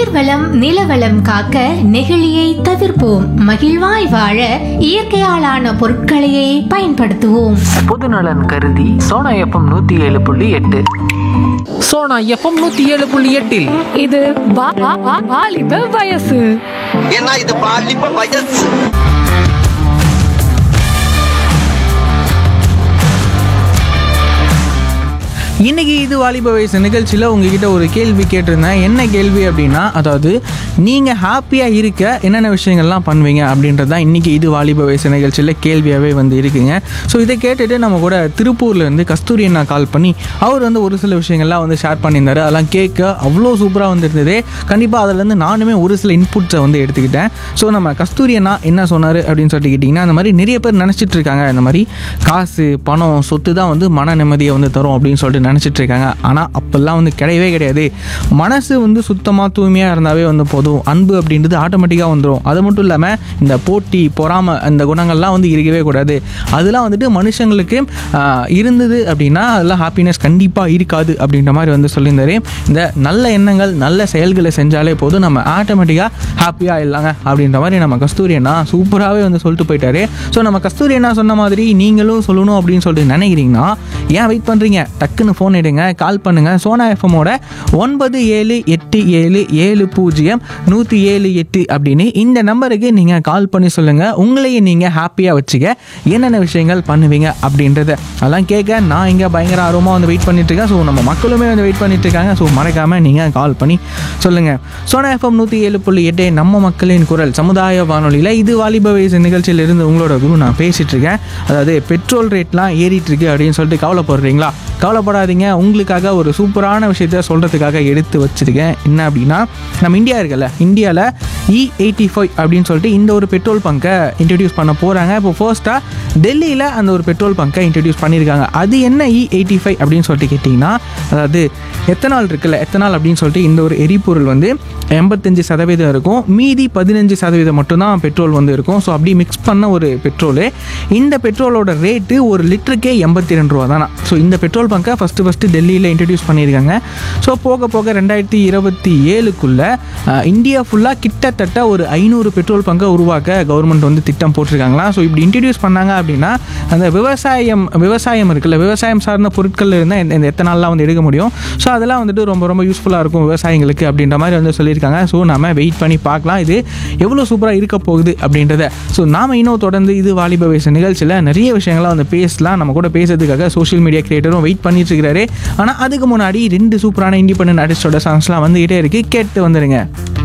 நீர்வளம் நிலவளம் காக்க நெகிழியை தவிர்ப்போம் மகிழ்வாய் வாழ இயற்கையாலான பொருட்களையே பயன்படுத்துவோம் பொதுநலன் கருதி சோனா எஃப்எம் நூற்றி ஏழு புள்ளி எட்டு சோனா எஃப்எம் நூற்றி ஏழு புள்ளி எட்டில் இது வா- வா- வா- வாலிப வயசு ஏன்னா இது பாலிப்ப வயசு இன்னைக்கு இது வாலிப வயசு நிகழ்ச்சியில் உங்ககிட்ட ஒரு கேள்வி கேட்டிருந்தேன் என்ன கேள்வி அப்படின்னா அதாவது நீங்கள் ஹாப்பியாக இருக்க என்னென்ன விஷயங்கள்லாம் பண்ணுவீங்க அப்படின்றது தான் இன்றைக்கி இது வாலிப வயசு நிகழ்ச்சியில் கேள்வியாகவே வந்து இருக்குங்க ஸோ இதை கேட்டுட்டு நம்ம கூட திருப்பூர்லேருந்து கஸ்தூரி அண்ணா கால் பண்ணி அவர் வந்து ஒரு சில விஷயங்கள்லாம் வந்து ஷேர் பண்ணியிருந்தாரு அதெல்லாம் கேட்க அவ்வளோ சூப்பராக வந்து இருந்தது கண்டிப்பாக அதுலேருந்து நானுமே ஒரு சில இன்புட்ஸை வந்து எடுத்துக்கிட்டேன் ஸோ நம்ம கஸ்தூரி அண்ணா என்ன சொன்னார் அப்படின்னு சொல்லிட்டு கேட்டிங்கன்னா அந்த மாதிரி நிறைய பேர் நினச்சிட்டு இருக்காங்க இந்த மாதிரி காசு பணம் சொத்து தான் வந்து மன நிம்மதியை வந்து தரும் அப்படின்னு சொல்லிட்டு நினச்சிட்டு இருக்காங்க ஆனால் அப்போல்லாம் வந்து கிடையவே கிடையாது மனசு வந்து சுத்தமாக தூய்மையாக இருந்தாவே வந்து போதும் அன்பு அப்படின்றது ஆட்டோமேட்டிக்காக வந்துடும் அது மட்டும் இல்லாமல் இந்த போட்டி பொறாமை அந்த குணங்கள்லாம் வந்து இருக்கவே கூடாது அதெல்லாம் வந்துட்டு மனுஷங்களுக்கு ஆஹ், இருந்தது அப்படின்னா அதெல்லாம் ஹாப்பினஸ் கண்டிப்பாக இருக்காது அப்படின்ற மாதிரி வந்து சொல்லியிருந்தாரு இந்த நல்ல எண்ணங்கள் நல்ல செயல்களை செஞ்சாலே போதும் நம்ம ஆட்டோமேட்டிக்காக ஹாப்பியாக இல்லைங்க அப்படின்ற மாதிரி நம்ம கஸ்தூரி அண்ணா சூப்பராகவே வந்து சொல்லிட்டு போயிட்டாரு ஸோ நம்ம கஸ்தூரி அண்ணா சொன்ன மாதிரி நீங்களும் சொல்லணும் அப்படின்னு சொல்லிட்டு நினைக்கிறீங்கன்னா ஏன் வெயிட் பண்ணுறீங்க டக்குன்னு ஃபோன் எடுங்க கால் பண்ணுங்கள் சோனா எஃப்எம்மோட ஒன்பது ஏழு எட்டு ஏழு ஏழு பூஜ்ஜியம் நூற்றி ஏழு எட்டு அப்படின்னு இந்த நம்பருக்கு நீங்கள் கால் பண்ணி சொல்லுங்கள் உங்களையே நீங்கள் ஹாப்பியாக வச்சுக்க என்னென்ன விஷயங்கள் பண்ணுவீங்க அப்படின்றத அதெல்லாம் கேட்க நான் இங்கே பயங்கர ஆர்வமாக வந்து வெயிட் பண்ணிட்டு இருக்கேன் ஸோ நம்ம மக்களுமே வந்து வெயிட் பண்ணிட்டு இருக்காங்க ஸோ மறக்காமல் நீங்கள் கால் பண்ணி சொல்லுங்கள் சோனா எஃப்எம் நூற்றி ஏழு புள்ளி எட்டு நம்ம மக்களின் குரல் சமுதாய வானொலியில் இது வாலிப வயசு நிகழ்ச்சியிலிருந்து உங்களோட குரு நான் பேசிகிட்டு இருக்கேன் அதாவது பெட்ரோல் ரேட்லாம் ஏறிட்டு இருக்கு அப்படின்னு சொல்லிட்டு கவலைப்படுறீங்களா கவலைப்படாதீங்க உங்களுக்காக ஒரு சூப்பரான விஷயத்த சொல்கிறதுக்காக எடுத்து வச்சிருக்கேன் என்ன அப்படின்னா நம்ம இந்தியா இருக்குல்ல இந்தியாவில் இ எயிட்டி ஃபைவ் அப்படின்னு சொல்லிட்டு இந்த ஒரு பெட்ரோல் பங்கை இன்ட்ரடியூஸ் பண்ண போகிறாங்க இப்போ ஃபர்ஸ்ட்டாக டெல்லியில் அந்த ஒரு பெட்ரோல் பங்கை இன்ட்ரடியூஸ் பண்ணியிருக்காங்க அது என்ன இ எயிட்டி ஃபைவ் அப்படின்னு சொல்லிட்டு கேட்டிங்கன்னா அதாவது எத்தனால் இருக்குல்ல எத்தனால் அப்படின்னு சொல்லிட்டு இந்த ஒரு எரிபொருள் வந்து எண்பத்தஞ்சு சதவீதம் இருக்கும் மீதி பதினஞ்சு சதவீதம் மட்டும்தான் பெட்ரோல் வந்து இருக்கும் ஸோ அப்படி மிக்ஸ் பண்ண ஒரு பெட்ரோலு இந்த பெட்ரோலோட ரேட்டு ஒரு லிட்டருக்கே எண்பத்தி ரெண்டு ரூபா தானா ஸோ இந்த பெட்ரோல் பங்கை ஃபஸ்ட்டு ஃபஸ்ட்டு டெல்லியில் இன்ட்ரடியூஸ் பண்ணியிருக்காங்க ஸோ போக போக ரெண்டாயிரத்தி இருபத்தி ஏழுக்குள்ளே இந்தியா ஃபுல்லாக கிட்டத்தட்ட ஒரு ஐநூறு பெட்ரோல் பங்கை உருவாக்க கவர்மெண்ட் வந்து திட்டம் போட்டிருக்காங்களா ஸோ இப்படி இன்ட்ரடியூஸ் பண்ணாங்க அப்படின்னா அந்த விவசாயம் விவசாயம் இருக்குல்ல விவசாயம் சார்ந்த பொருட்கள் இருந்தால் இந்த இந்த எத்தனை நாள்லாம் வந்து எடுக்க முடியும் ஸோ அதெல்லாம் வந்துட்டு ரொம்ப ரொம்ப யூஸ்ஃபுல்லாக இருக்கும் விவசாயிங்களுக்கு அப்படின்ற மாதிரி வந்து சொல்லியிருக்காங்க ஸோ நம்ம வெயிட் பண்ணி பார்க்கலாம் இது எவ்வளோ சூப்பராக இருக்க போகுது அப்படின்றத ஸோ நாம இன்னும் தொடர்ந்து இது வாலிப வயசு நிகழ்ச்சியில் நிறைய விஷயங்கள்லாம் வந்து பேசலாம் நம்ம கூட பேசுறதுக்காக சோஷியல் மீடியா கிரியேட்டரும் வெயிட் பண்ணிட்டு இருக்கிறாரு ஆனால் அதுக்கு முன்னாடி ரெண்டு சூப்பரான இண்டிபெண்டன்ட் ஆர்டிஸ்டோட சாங்ஸ்லாம் வந்துகிட்டே இருக்கு கேட்டு வந்துருங்க